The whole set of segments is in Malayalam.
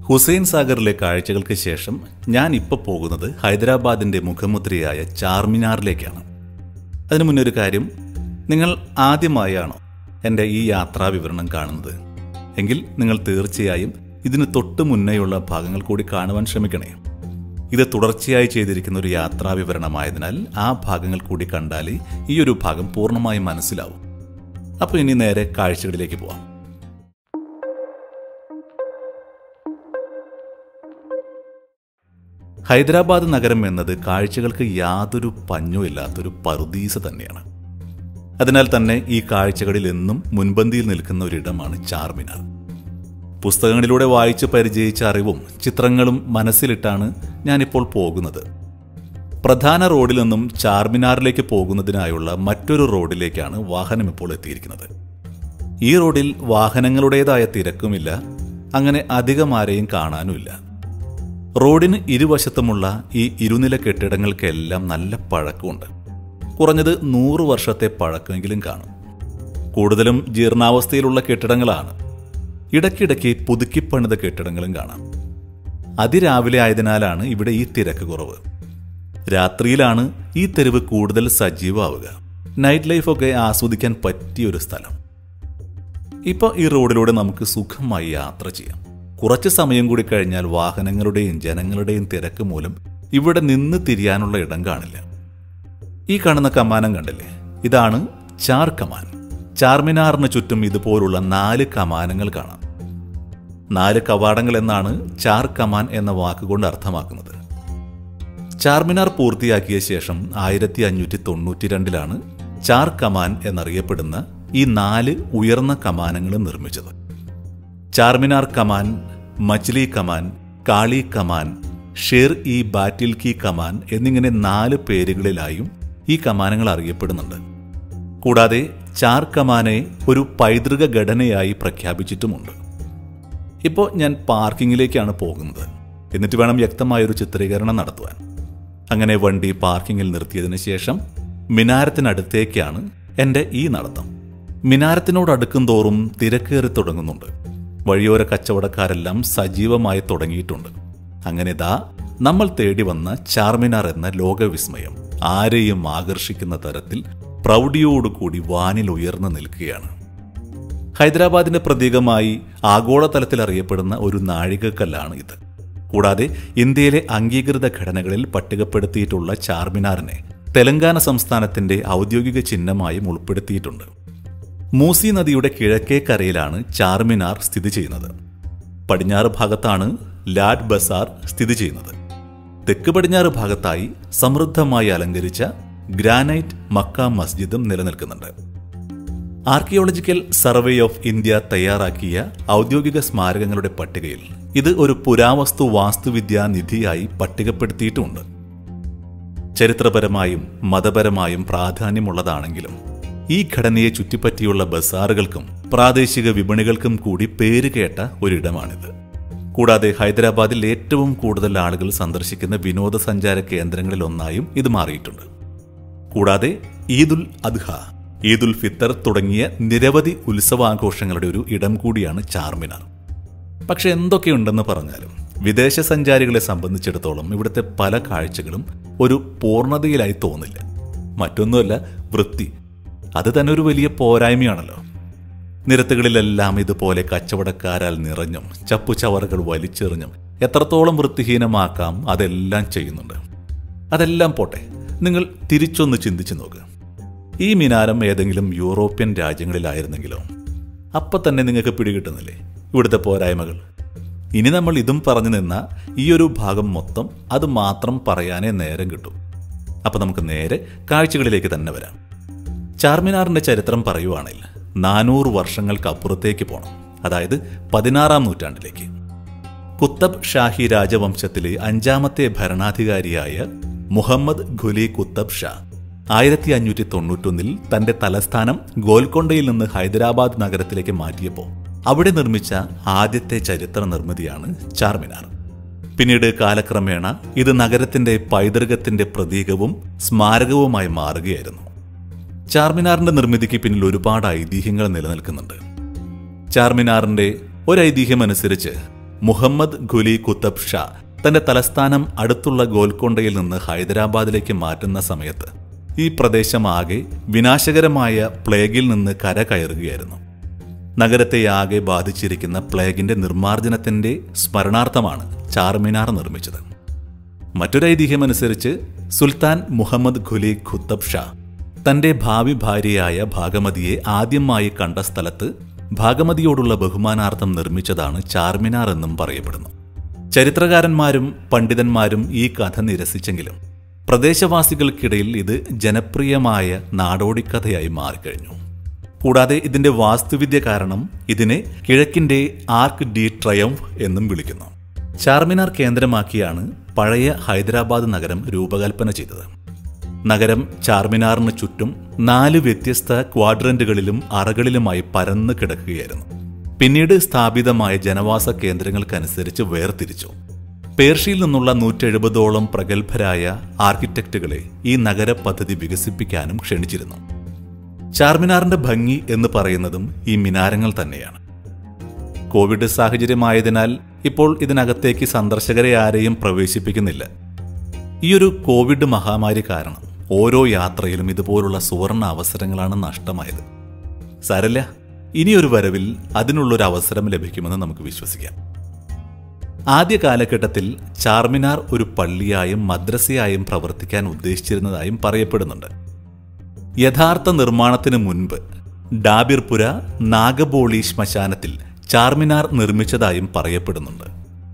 ഹുസൈൻ സാഗറിലെ കാഴ്ചകൾക്ക് ശേഷം ഞാൻ ഇപ്പോൾ പോകുന്നത് ഹൈദരാബാദിന്റെ മുഖമുദ്രയായ ചാർമിനാറിലേക്കാണ് അതിനു മുന്നേ ഒരു കാര്യം നിങ്ങൾ ആദ്യമായാണോ എൻ്റെ ഈ യാത്രാ വിവരണം കാണുന്നത് എങ്കിൽ നിങ്ങൾ തീർച്ചയായും ഇതിന് തൊട്ട് മുന്നേയുള്ള ഭാഗങ്ങൾ കൂടി കാണുവാൻ ശ്രമിക്കണേ ഇത് തുടർച്ചയായി ചെയ്തിരിക്കുന്ന ഒരു യാത്രാ വിവരണമായതിനാൽ ആ ഭാഗങ്ങൾ കൂടി കണ്ടാലേ ഈ ഒരു ഭാഗം പൂർണ്ണമായും മനസ്സിലാവും അപ്പോൾ ഇനി നേരെ കാഴ്ചകളിലേക്ക് പോവാം ഹൈദരാബാദ് നഗരം എന്നത് കാഴ്ചകൾക്ക് യാതൊരു പഞ്ഞുമില്ലാത്തൊരു പറുദീസ തന്നെയാണ് അതിനാൽ തന്നെ ഈ കാഴ്ചകളിൽ എന്നും മുൻപന്തിയിൽ നിൽക്കുന്ന ഒരിടമാണ് ചാർമിനാർ പുസ്തകങ്ങളിലൂടെ വായിച്ച് പരിചയിച്ച അറിവും ചിത്രങ്ങളും മനസ്സിലിട്ടാണ് ഞാനിപ്പോൾ പോകുന്നത് പ്രധാന റോഡിൽ നിന്നും ചാർമിനാറിലേക്ക് പോകുന്നതിനായുള്ള മറ്റൊരു റോഡിലേക്കാണ് വാഹനം ഇപ്പോൾ എത്തിയിരിക്കുന്നത് ഈ റോഡിൽ വാഹനങ്ങളുടേതായ തിരക്കുമില്ല അങ്ങനെ അധികം ആരെയും കാണാനുമില്ല റോഡിന് ഇരുവശത്തുമുള്ള ഈ ഇരുനില കെട്ടിടങ്ങൾക്കെല്ലാം നല്ല പഴക്കമുണ്ട് കുറഞ്ഞത് നൂറ് വർഷത്തെ പഴക്കമെങ്കിലും കാണും കൂടുതലും ജീർണാവസ്ഥയിലുള്ള കെട്ടിടങ്ങളാണ് ഇടയ്ക്കിടയ്ക്ക് പുതുക്കിപ്പണിത കെട്ടിടങ്ങളും കാണാം അതിരാവിലെ ആയതിനാലാണ് ഇവിടെ ഈ തിരക്ക് കുറവ് രാത്രിയിലാണ് ഈ തെരുവ് കൂടുതൽ സജീവമാവുക നൈറ്റ് ലൈഫൊക്കെ ആസ്വദിക്കാൻ പറ്റിയ ഒരു സ്ഥലം ഇപ്പോൾ ഈ റോഡിലൂടെ നമുക്ക് സുഖമായി യാത്ര ചെയ്യാം കുറച്ച് സമയം കൂടി കഴിഞ്ഞാൽ വാഹനങ്ങളുടെയും ജനങ്ങളുടെയും തിരക്ക് മൂലം ഇവിടെ നിന്ന് തിരിയാനുള്ള ഇടം കാണില്ല ഈ കാണുന്ന കമാനം കണ്ടില്ലേ ഇതാണ് ചാർ കമാൻ ചാർമിനാറിന് ചുറ്റും ഇതുപോലുള്ള നാല് കമാനങ്ങൾ കാണാം നാല് കവാടങ്ങൾ എന്നാണ് ചാർ കമാൻ എന്ന വാക്കുകൊണ്ട് അർത്ഥമാക്കുന്നത് ചാർമിനാർ പൂർത്തിയാക്കിയ ശേഷം ആയിരത്തി അഞ്ഞൂറ്റി തൊണ്ണൂറ്റി രണ്ടിലാണ് ചാർ കമാൻ എന്നറിയപ്പെടുന്ന ഈ നാല് ഉയർന്ന കമാനങ്ങൾ നിർമ്മിച്ചത് ചാർമിനാർ കമാൻ മച്ലി കമാൻ കാളി കമാൻ ഷെർ ഇ ബാറ്റിൽ കി കമാൻ എന്നിങ്ങനെ നാല് പേരുകളിലായും ഈ കമാനങ്ങൾ അറിയപ്പെടുന്നുണ്ട് കൂടാതെ ചാർ കമാനെ ഒരു പൈതൃക ഘടനയായി പ്രഖ്യാപിച്ചിട്ടുമുണ്ട് ഇപ്പോൾ ഞാൻ പാർക്കിങ്ങിലേക്കാണ് പോകുന്നത് എന്നിട്ട് വേണം വ്യക്തമായൊരു ചിത്രീകരണം നടത്തുവാൻ അങ്ങനെ വണ്ടി പാർക്കിങ്ങിൽ നിർത്തിയതിനു ശേഷം മിനാരത്തിനടുത്തേക്കാണ് എൻ്റെ ഈ നടത്തം മിനാരത്തിനോട് അടുക്കും തോറും തിരക്കേറി തുടങ്ങുന്നുണ്ട് വഴിയോര കച്ചവടക്കാരെല്ലാം സജീവമായി തുടങ്ങിയിട്ടുണ്ട് അങ്ങനെ ദാ നമ്മൾ തേടി വന്ന ചാർമിനാർ എന്ന ലോകവിസ്മയം ആരെയും ആകർഷിക്കുന്ന തരത്തിൽ പ്രൗഢിയോടുകൂടി വാനിൽ ഉയർന്നു നിൽക്കുകയാണ് ഹൈദരാബാദിന്റെ പ്രതീകമായി ആഗോളതലത്തിൽ അറിയപ്പെടുന്ന ഒരു നാഴികക്കല്ലാണ് ഇത് കൂടാതെ ഇന്ത്യയിലെ അംഗീകൃത ഘടനകളിൽ പട്ടികപ്പെടുത്തിയിട്ടുള്ള ചാർമിനാറിനെ തെലങ്കാന സംസ്ഥാനത്തിന്റെ ഔദ്യോഗിക ചിഹ്നമായും ഉൾപ്പെടുത്തിയിട്ടുണ്ട് മൂസി നദിയുടെ കിഴക്കേ കരയിലാണ് ചാർമിനാർ സ്ഥിതി ചെയ്യുന്നത് പടിഞ്ഞാറ് ഭാഗത്താണ് ലാഡ് ബസാർ സ്ഥിതി ചെയ്യുന്നത് തെക്ക് പടിഞ്ഞാറ് ഭാഗത്തായി സമൃദ്ധമായി അലങ്കരിച്ച ഗ്രാനൈറ്റ് മക്ക മസ്ജിദും നിലനിൽക്കുന്നുണ്ട് ആർക്കിയോളജിക്കൽ സർവേ ഓഫ് ഇന്ത്യ തയ്യാറാക്കിയ ഔദ്യോഗിക സ്മാരകങ്ങളുടെ പട്ടികയിൽ ഇത് ഒരു പുരാവസ്തു വാസ്തുവിദ്യാ നിധിയായി പട്ടികപ്പെടുത്തിയിട്ടുമുണ്ട് ചരിത്രപരമായും മതപരമായും പ്രാധാന്യമുള്ളതാണെങ്കിലും ഈ ഘടനയെ ചുറ്റിപ്പറ്റിയുള്ള ബസാറുകൾക്കും പ്രാദേശിക വിപണികൾക്കും കൂടി പേരുകേട്ട ഒരിടമാണിത് കൂടാതെ ഹൈദരാബാദിൽ ഏറ്റവും കൂടുതൽ ആളുകൾ സന്ദർശിക്കുന്ന വിനോദസഞ്ചാര കേന്ദ്രങ്ങളിൽ ഒന്നായും ഇത് മാറിയിട്ടുണ്ട് കൂടാതെ ഈദുൽ അദ്ഹ ഈദുൽ ഫിത്തർ തുടങ്ങിയ നിരവധി ഉത്സവാഘോഷങ്ങളുടെ ഒരു ഇടം കൂടിയാണ് ചാർമിനാർ പക്ഷെ എന്തൊക്കെയുണ്ടെന്ന് പറഞ്ഞാലും വിദേശ സഞ്ചാരികളെ സംബന്ധിച്ചിടത്തോളം ഇവിടുത്തെ പല കാഴ്ചകളും ഒരു പൂർണ്ണതയിലായി തോന്നില്ല മറ്റൊന്നുമല്ല വൃത്തി അത് തന്നെ ഒരു വലിയ പോരായ്മയാണല്ലോ നിരത്തുകളിലെല്ലാം ഇതുപോലെ കച്ചവടക്കാരാൽ നിറഞ്ഞും ചപ്പുചവറുകൾ വലിച്ചെറിഞ്ഞും എത്രത്തോളം വൃത്തിഹീനമാക്കാം അതെല്ലാം ചെയ്യുന്നുണ്ട് അതെല്ലാം പോട്ടെ നിങ്ങൾ തിരിച്ചൊന്ന് ചിന്തിച്ചു നോക്ക് ഈ മിനാരം ഏതെങ്കിലും യൂറോപ്യൻ രാജ്യങ്ങളിലായിരുന്നെങ്കിലോ അപ്പം തന്നെ നിങ്ങൾക്ക് പിടികിട്ടുന്നില്ലേ ഇവിടുത്തെ പോരായ്മകൾ ഇനി നമ്മൾ ഇതും പറഞ്ഞു നിന്ന ഈ ഒരു ഭാഗം മൊത്തം അത് മാത്രം പറയാനേ നേരം കിട്ടും അപ്പം നമുക്ക് നേരെ കാഴ്ചകളിലേക്ക് തന്നെ വരാം ചാർമിനാറിന്റെ ചരിത്രം പറയുവാണെങ്കിൽ നാനൂറ് വർഷങ്ങൾക്കപ്പുറത്തേക്ക് പോകണം അതായത് പതിനാറാം നൂറ്റാണ്ടിലേക്ക് കുത്തബ് ഷാഹി രാജവംശത്തിലെ അഞ്ചാമത്തെ ഭരണാധികാരിയായ മുഹമ്മദ് ഖുലി കുത്തബ് ഷാ ആയിരത്തി അഞ്ഞൂറ്റി തൊണ്ണൂറ്റൊന്നിൽ തന്റെ തലസ്ഥാനം ഗോൽക്കൊണ്ടയിൽ നിന്ന് ഹൈദരാബാദ് നഗരത്തിലേക്ക് മാറ്റിയപ്പോൾ അവിടെ നിർമ്മിച്ച ആദ്യത്തെ ചരിത്ര നിർമ്മിതിയാണ് ചാർമിനാർ പിന്നീട് കാലക്രമേണ ഇത് നഗരത്തിന്റെ പൈതൃകത്തിന്റെ പ്രതീകവും സ്മാരകവുമായി മാറുകയായിരുന്നു ചാർമിനാറിന്റെ നിർമ്മിതിക്ക് പിന്നിൽ ഒരുപാട് ഐതിഹ്യങ്ങൾ നിലനിൽക്കുന്നുണ്ട് ചാർമിനാറിന്റെ ഒരു ഐതിഹ്യം അനുസരിച്ച് മുഹമ്മദ് ഖുലി കുത്തബ് ഷാ തന്റെ തലസ്ഥാനം അടുത്തുള്ള ഗോൽക്കൊണ്ടയിൽ നിന്ന് ഹൈദരാബാദിലേക്ക് മാറ്റുന്ന സമയത്ത് ഈ പ്രദേശമാകെ വിനാശകരമായ പ്ലേഗിൽ നിന്ന് കര കയറുകയായിരുന്നു നഗരത്തെ ആകെ ബാധിച്ചിരിക്കുന്ന പ്ലേഗിന്റെ നിർമ്മാർജ്ജനത്തിന്റെ സ്മരണാർത്ഥമാണ് ചാർമിനാർ നിർമ്മിച്ചത് മറ്റൊരു ഐതിഹ്യമനുസരിച്ച് സുൽത്താൻ മുഹമ്മദ് ഖുലി ഖുത്തബ് ഷാ തന്റെ ഭാവി ഭാര്യയായ ഭാഗമതിയെ ആദ്യമായി കണ്ട സ്ഥലത്ത് ഭാഗമതിയോടുള്ള ബഹുമാനാർത്ഥം നിർമ്മിച്ചതാണ് ചാർമിനാർ എന്നും പറയപ്പെടുന്നു ചരിത്രകാരന്മാരും പണ്ഡിതന്മാരും ഈ കഥ നിരസിച്ചെങ്കിലും പ്രദേശവാസികൾക്കിടയിൽ ഇത് ജനപ്രിയമായ നാടോടിക്കഥയായി മാറിക്കഴിഞ്ഞു കൂടാതെ ഇതിന്റെ വാസ്തുവിദ്യ കാരണം ഇതിനെ കിഴക്കിന്റെ ആർക്ക് ഡി ട്രയംഫ് എന്നും വിളിക്കുന്നു ചാർമിനാർ കേന്ദ്രമാക്കിയാണ് പഴയ ഹൈദരാബാദ് നഗരം രൂപകൽപ്പന ചെയ്തത് നഗരം ചാർമിനാറിന് ചുറ്റും നാല് വ്യത്യസ്ത ക്വാഡ്രന്റുകളിലും അറകളിലുമായി പരന്നു കിടക്കുകയായിരുന്നു പിന്നീട് സ്ഥാപിതമായ ജനവാസ കേന്ദ്രങ്ങൾക്കനുസരിച്ച് വേർതിരിച്ചു പേർഷ്യയിൽ നിന്നുള്ള നൂറ്റെഴുപതോളം പ്രഗത്ഭരായ ആർക്കിടെക്റ്റുകളെ ഈ നഗര പദ്ധതി വികസിപ്പിക്കാനും ക്ഷണിച്ചിരുന്നു ചാർമിനാറിന്റെ ഭംഗി എന്ന് പറയുന്നതും ഈ മിനാരങ്ങൾ തന്നെയാണ് കോവിഡ് സാഹചര്യമായതിനാൽ ഇപ്പോൾ ഇതിനകത്തേക്ക് സന്ദർശകരെ ആരെയും പ്രവേശിപ്പിക്കുന്നില്ല ഈ ഒരു കോവിഡ് മഹാമാരി കാരണം ഓരോ യാത്രയിലും ഇതുപോലുള്ള സുവർണ അവസരങ്ങളാണ് നഷ്ടമായത് സാരല്ല ഇനിയൊരു വരവിൽ അതിനുള്ളൊരു അവസരം ലഭിക്കുമെന്ന് നമുക്ക് വിശ്വസിക്കാം ആദ്യ കാലഘട്ടത്തിൽ ചാർമിനാർ ഒരു പള്ളിയായും മദ്രസയായും പ്രവർത്തിക്കാൻ ഉദ്ദേശിച്ചിരുന്നതായും പറയപ്പെടുന്നുണ്ട് യഥാർത്ഥ നിർമ്മാണത്തിന് മുൻപ് ഡാബിർപുര നാഗബോളി ശ്മശാനത്തിൽ ചാർമിനാർ നിർമ്മിച്ചതായും പറയപ്പെടുന്നുണ്ട്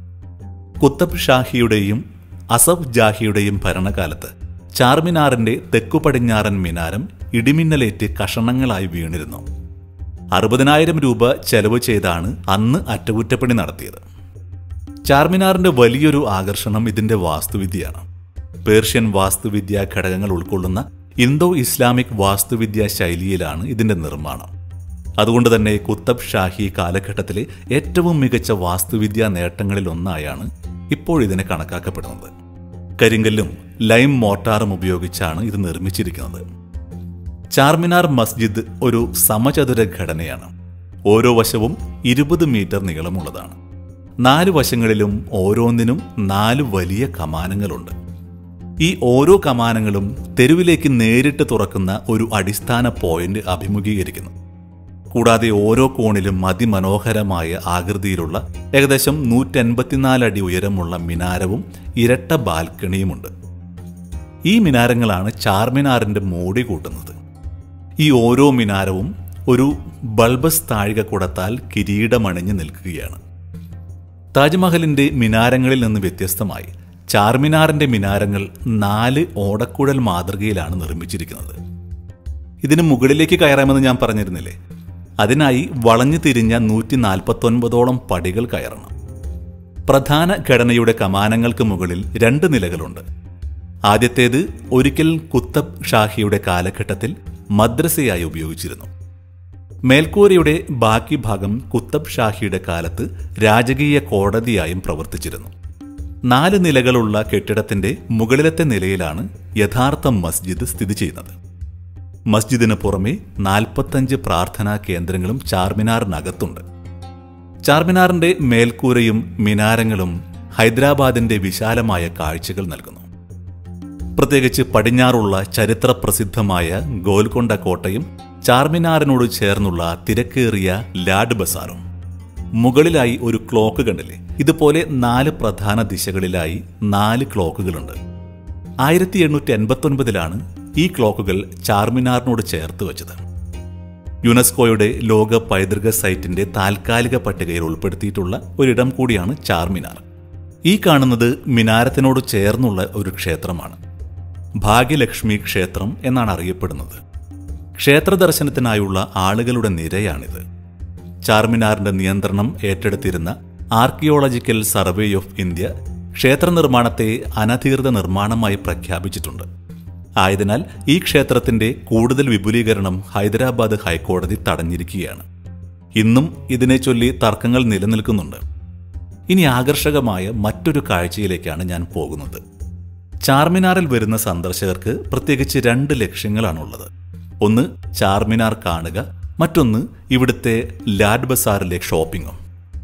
കുത്തബ് ഷാഹിയുടെയും അസഫ് ജാഹിയുടെയും ഭരണകാലത്ത് ചാർമിനാറിന്റെ തെക്കു പടിഞ്ഞാറൻ മിനാരം ഇടിമിന്നലേറ്റ് കഷണങ്ങളായി വീണിരുന്നു അറുപതിനായിരം രൂപ ചെലവ് ചെയ്താണ് അന്ന് അറ്റകുറ്റപ്പണി നടത്തിയത് ചാർമിനാറിന്റെ വലിയൊരു ആകർഷണം ഇതിന്റെ വാസ്തുവിദ്യയാണ് പേർഷ്യൻ വാസ്തുവിദ്യാ ഘടകങ്ങൾ ഉൾക്കൊള്ളുന്ന ഇന്തോ ഇസ്ലാമിക് വാസ്തുവിദ്യാ ശൈലിയിലാണ് ഇതിന്റെ നിർമ്മാണം അതുകൊണ്ട് തന്നെ കുത്തബ് ഷാഹി കാലഘട്ടത്തിലെ ഏറ്റവും മികച്ച വാസ്തുവിദ്യാ നേട്ടങ്ങളിൽ ഒന്നായാണ് ഇപ്പോൾ ഇതിനെ കണക്കാക്കപ്പെടുന്നത് കരിങ്കല്ലും ലൈം മോട്ടാറും ഉപയോഗിച്ചാണ് ഇത് നിർമ്മിച്ചിരിക്കുന്നത് ചാർമിനാർ മസ്ജിദ് ഒരു സമചതുര ഘടനയാണ് ഓരോ വശവും ഇരുപത് മീറ്റർ നീളമുള്ളതാണ് നാല് വശങ്ങളിലും ഓരോന്നിനും നാല് വലിയ കമാനങ്ങളുണ്ട് ഈ ഓരോ കമാനങ്ങളും തെരുവിലേക്ക് നേരിട്ട് തുറക്കുന്ന ഒരു അടിസ്ഥാന പോയിന്റ് അഭിമുഖീകരിക്കുന്നു കൂടാതെ ഓരോ കോണിലും അതിമനോഹരമായ ആകൃതിയിലുള്ള ഏകദേശം നൂറ്റൻപത്തിനാല് അടി ഉയരമുള്ള മിനാരവും ഇരട്ട ബാൽക്കണിയുമുണ്ട് ഈ മിനാരങ്ങളാണ് ചാർമിനാറിന്റെ മോടി കൂട്ടുന്നത് ഈ ഓരോ മിനാരവും ഒരു ബൾബസ് താഴിക കുടത്താൽ കിരീടമണിഞ്ഞ് നിൽക്കുകയാണ് താജ്മഹലിന്റെ മിനാരങ്ങളിൽ നിന്ന് വ്യത്യസ്തമായി ചാർമിനാറിന്റെ മിനാരങ്ങൾ നാല് ഓടക്കുഴൽ മാതൃകയിലാണ് നിർമ്മിച്ചിരിക്കുന്നത് ഇതിന് മുകളിലേക്ക് കയറാമെന്ന് ഞാൻ പറഞ്ഞിരുന്നില്ലേ അതിനായി വളഞ്ഞു തിരിഞ്ഞ നൂറ്റി നാൽപ്പത്തൊൻപതോളം പടികൾ കയറണം പ്രധാന ഘടനയുടെ കമാനങ്ങൾക്ക് മുകളിൽ രണ്ട് നിലകളുണ്ട് ആദ്യത്തേത് ഒരിക്കൽ കുത്തബ് ഷാഹിയുടെ കാലഘട്ടത്തിൽ മദ്രസയായി ഉപയോഗിച്ചിരുന്നു മേൽക്കൂരയുടെ ബാക്കി ഭാഗം കുത്തബ് ഷാഹിയുടെ കാലത്ത് രാജകീയ കോടതിയായും പ്രവർത്തിച്ചിരുന്നു നാല് നിലകളുള്ള കെട്ടിടത്തിന്റെ മുകളിലത്തെ നിലയിലാണ് യഥാർത്ഥ മസ്ജിദ് സ്ഥിതി ചെയ്യുന്നത് മസ്ജിദിന് പുറമെ നാൽപ്പത്തഞ്ച് പ്രാർത്ഥനാ കേന്ദ്രങ്ങളും ചാർമിനാറിനകത്തുണ്ട് ചാർമിനാറിന്റെ മേൽക്കൂരയും മിനാരങ്ങളും ഹൈദരാബാദിന്റെ വിശാലമായ കാഴ്ചകൾ നൽകുന്നു പ്രത്യേകിച്ച് പടിഞ്ഞാറുള്ള ചരിത്ര പ്രസിദ്ധമായ ഗോൽക്കൊണ്ട കോട്ടയും ചാർമിനാറിനോട് ചേർന്നുള്ള തിരക്കേറിയ ലാഡ് ബസാറും മുകളിലായി ഒരു ക്ലോക്ക് കണ്ടില്ലേ ഇതുപോലെ നാല് പ്രധാന ദിശകളിലായി നാല് ക്ലോക്കുകളുണ്ട് ആയിരത്തി എണ്ണൂറ്റി എൺപത്തൊൻപതിലാണ് ഈ ക്ലോക്കുകൾ ചാർമിനാറിനോട് ചേർത്ത് വെച്ചത് യുനെസ്കോയുടെ ലോക പൈതൃക സൈറ്റിന്റെ താൽക്കാലിക പട്ടികയിൽ ഉൾപ്പെടുത്തിയിട്ടുള്ള ഒരിടം കൂടിയാണ് ചാർമിനാർ ഈ കാണുന്നത് മിനാരത്തിനോട് ചേർന്നുള്ള ഒരു ക്ഷേത്രമാണ് ഭാഗ്യലക്ഷ്മി ക്ഷേത്രം എന്നാണ് അറിയപ്പെടുന്നത് ക്ഷേത്ര ദർശനത്തിനായുള്ള ആളുകളുടെ നിരയാണിത് ചാർമിനാറിന്റെ നിയന്ത്രണം ഏറ്റെടുത്തിരുന്ന ആർക്കിയോളജിക്കൽ സർവേ ഓഫ് ഇന്ത്യ ക്ഷേത്ര നിർമ്മാണത്തെ അനധികൃത നിർമ്മാണമായി പ്രഖ്യാപിച്ചിട്ടുണ്ട് ആയതിനാൽ ഈ ക്ഷേത്രത്തിന്റെ കൂടുതൽ വിപുലീകരണം ഹൈദരാബാദ് ഹൈക്കോടതി തടഞ്ഞിരിക്കുകയാണ് ഇന്നും ഇതിനെ ചൊല്ലി തർക്കങ്ങൾ നിലനിൽക്കുന്നുണ്ട് ഇനി ആകർഷകമായ മറ്റൊരു കാഴ്ചയിലേക്കാണ് ഞാൻ പോകുന്നത് ചാർമിനാറിൽ വരുന്ന സന്ദർശകർക്ക് പ്രത്യേകിച്ച് രണ്ട് ലക്ഷ്യങ്ങളാണുള്ളത് ഒന്ന് ചാർമിനാർ കാണുക മറ്റൊന്ന് ഇവിടുത്തെ ലാഡ് ബസാറിലെ ഷോപ്പിങ്ങും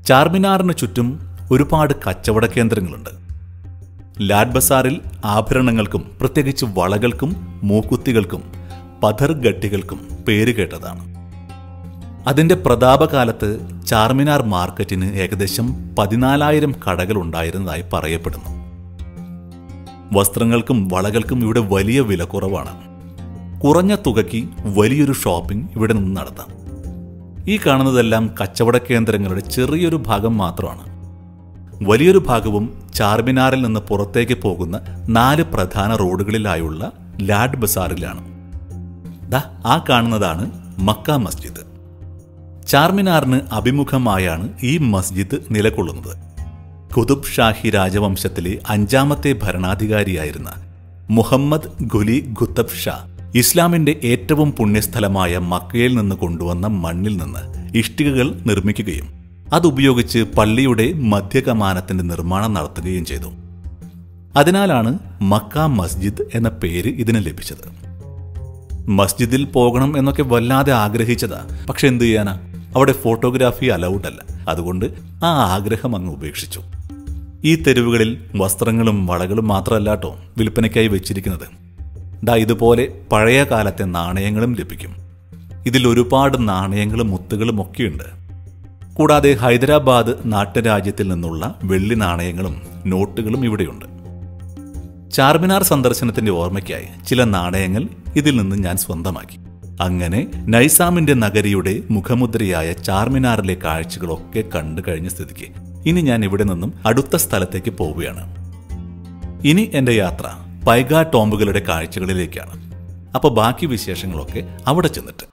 ചാർമിനാറിന് ചുറ്റും ഒരുപാട് കച്ചവട കേന്ദ്രങ്ങളുണ്ട് ലാഡ് ബസാറിൽ ആഭരണങ്ങൾക്കും പ്രത്യേകിച്ച് വളകൾക്കും മൂക്കുത്തികൾക്കും പഥർ ഗട്ടികൾക്കും പേര് കേട്ടതാണ് അതിന്റെ പ്രതാപകാലത്ത് ചാർമിനാർ മാർക്കറ്റിന് ഏകദേശം പതിനാലായിരം കടകൾ ഉണ്ടായിരുന്നതായി പറയപ്പെടുന്നു വസ്ത്രങ്ങൾക്കും വളകൾക്കും ഇവിടെ വലിയ വിലക്കുറവാണ് കുറഞ്ഞ തുകയ്ക്ക് വലിയൊരു ഷോപ്പിംഗ് ഇവിടെ നിന്ന് നടത്താം ഈ കാണുന്നതെല്ലാം കച്ചവട കേന്ദ്രങ്ങളുടെ ചെറിയൊരു ഭാഗം മാത്രമാണ് വലിയൊരു ഭാഗവും ചാർമിനാറിൽ നിന്ന് പുറത്തേക്ക് പോകുന്ന നാല് പ്രധാന റോഡുകളിലായുള്ള ലാഡ് ബസാറിലാണ് ദാ ആ കാണുന്നതാണ് മക്ക മസ്ജിദ് ചാർമിനാറിന് അഭിമുഖമായാണ് ഈ മസ്ജിദ് നിലകൊള്ളുന്നത് കുതുബ് ഷാഹി രാജവംശത്തിലെ അഞ്ചാമത്തെ ഭരണാധികാരിയായിരുന്ന മുഹമ്മദ് ഗുലി ഖുത്തബ് ഷാ ഇസ്ലാമിന്റെ ഏറ്റവും പുണ്യസ്ഥലമായ മക്കയിൽ നിന്ന് കൊണ്ടുവന്ന മണ്ണിൽ നിന്ന് ഇഷ്ടികകൾ നിർമ്മിക്കുകയും അതുപയോഗിച്ച് പള്ളിയുടെ മധ്യകമാനത്തിന്റെ നിർമ്മാണം നടത്തുകയും ചെയ്തു അതിനാലാണ് മക്ക മസ്ജിദ് എന്ന പേര് ഇതിന് ലഭിച്ചത് മസ്ജിദിൽ പോകണം എന്നൊക്കെ വല്ലാതെ ആഗ്രഹിച്ചതാ പക്ഷെ എന്തു ചെയ്യാനാ അവിടെ ഫോട്ടോഗ്രാഫി അലൗഡ് അല്ല അതുകൊണ്ട് ആ ആഗ്രഹം അങ്ങ് ഉപേക്ഷിച്ചു ഈ തെരുവുകളിൽ വസ്ത്രങ്ങളും വളകളും മാത്രമല്ലാട്ടോ വിൽപ്പനയ്ക്കായി വെച്ചിരിക്കുന്നത് ദാ ഇതുപോലെ പഴയ കാലത്തെ നാണയങ്ങളും ലഭിക്കും ഇതിൽ ഒരുപാട് നാണയങ്ങളും മുത്തുകളും ഒക്കെയുണ്ട് കൂടാതെ ഹൈദരാബാദ് നാട്ടുരാജ്യത്തിൽ നിന്നുള്ള വെള്ളി നാണയങ്ങളും നോട്ടുകളും ഇവിടെയുണ്ട് ചാർമിനാർ സന്ദർശനത്തിന്റെ ഓർമ്മയ്ക്കായി ചില നാണയങ്ങൾ ഇതിൽ നിന്ന് ഞാൻ സ്വന്തമാക്കി അങ്ങനെ നൈസാമിന്റെ നഗരിയുടെ മുഖമുദ്രയായ ചാർമിനാറിലെ കാഴ്ചകളൊക്കെ കണ്ടു കഴിഞ്ഞ സ്ഥിതിക്ക് ഇനി ഞാൻ ഇവിടെ നിന്നും അടുത്ത സ്ഥലത്തേക്ക് പോവുകയാണ് ഇനി എന്റെ യാത്ര പൈഗ ടോംബുകളുടെ കാഴ്ചകളിലേക്കാണ് അപ്പോൾ ബാക്കി വിശേഷങ്ങളൊക്കെ അവിടെ ചെന്നിട്ട്